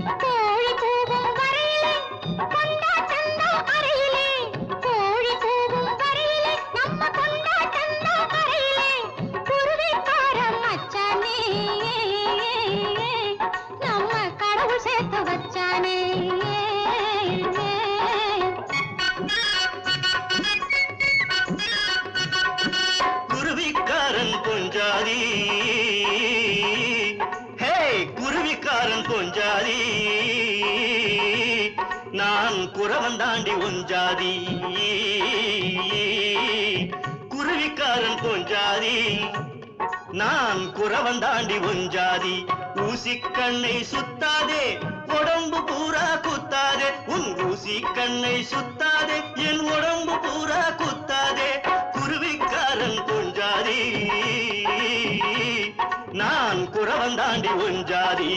கோழி கூவும் வரையிலே கொண்டாட்டந்தான் அறையிலே கோழி கூவும் வரையிலே நம்ம கொண்டாட்டந்தான் அறையிலே குருவிக்கார மச்சானே நம்ம கடவுள் சேர்த்து வச்சானே குருவிக்காரன் கொஞ்சாதி ஹே குருவிக்காரன் கொஞ்சாதி நான் குறவன் தாண்டி ஒஞ்சாதி குருவிக்காரன் கொஞ்சாதி நான் குறவன் தாண்டி ஒஞ்சாதி ஊசி கண்ணை சுத்தாதே உடம்பு பூரா குத்தாதே உன் ஊசி கண்ணை சுத்தாதே என் உடம்பு பூரா குத்தாதே குருவிக்காரன் கொஞ்சாதி நான் குறவன் தாண்டி ஒஞ்சாதி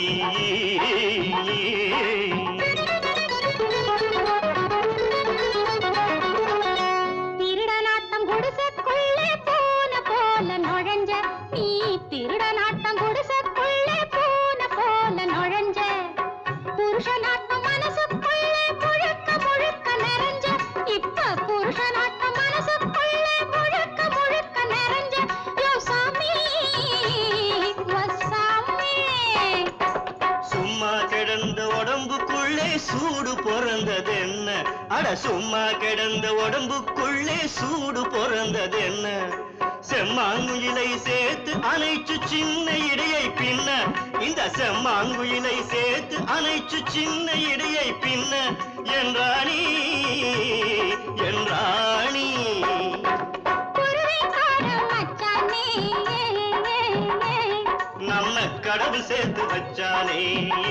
திருடனாட்டம் குடிசைக்குள்ளே போன போல நுழைஞ்ச நீ திருடனாட்டம் குடிசைக்குள்ளே போன போல நுழைஞ்ச புருஷனாட்டம் மனசுக்குள்ளே முழுக்க முழுக்க நிறைஞ்ச இப்ப புருஷனாட்டம் மனசுக்குள்ளே முழுக்க முழுக்க நிறைஞ்ச யோ சாமி வசாமி சும்மா கிடந்த உடம்புக்குள்ளே சூடு பிறந்தது என்ன அட சும்மா கிடந்த உடம்புக்குள்ளே சூடு பிறந்தது என்ன செம்மாங்குயிலை சேர்த்து அணைச்சு சின்ன இடையை பின்ன இந்த செம்மாங்குயிலை சேர்த்து அணைச்சு சின்ன இடையை பின்ன என்றாணி என்றாணி குருவிக்கார மச்சானே நம்ம கடவுள் சேர்த்து வச்சானே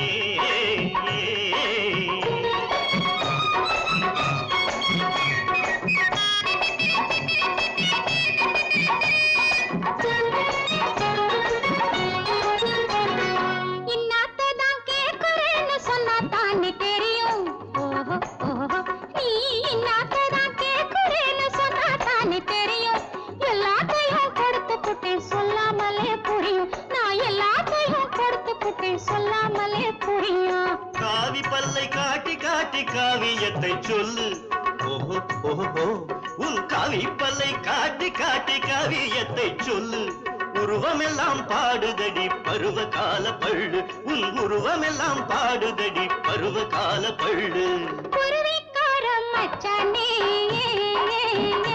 இன்னாத்ததான் கேக்குறேன்னு சொன்னா தானே தெரியும் ஓஹோ ஓஹோ நீ இன்னாத்ததான் கேக்குறேன்னு சொன்னா தானே தெரியும் எல்லாத்தையும் கொடுத்து புட்டேன் சொல்லாமலே புரியும் நான் எல்லாத்தையும் கொடுத்து புட்டேன் சொல்லாமலே புரியும் காவி பல்லை காட்டி காட்டி காவியத்தை சொல்லு ஓஹோ ஓஹோ உன் காவி பல்லை காட்டி காட்டி காவியத்தை சொல்லு உருவமெல்லாம் பாடுதடி பருவ கால பள்ளு உன் உருவமெல்லாம் பாடுதடி பருவ கால பள்ளு குருவிக்கார மச்சானே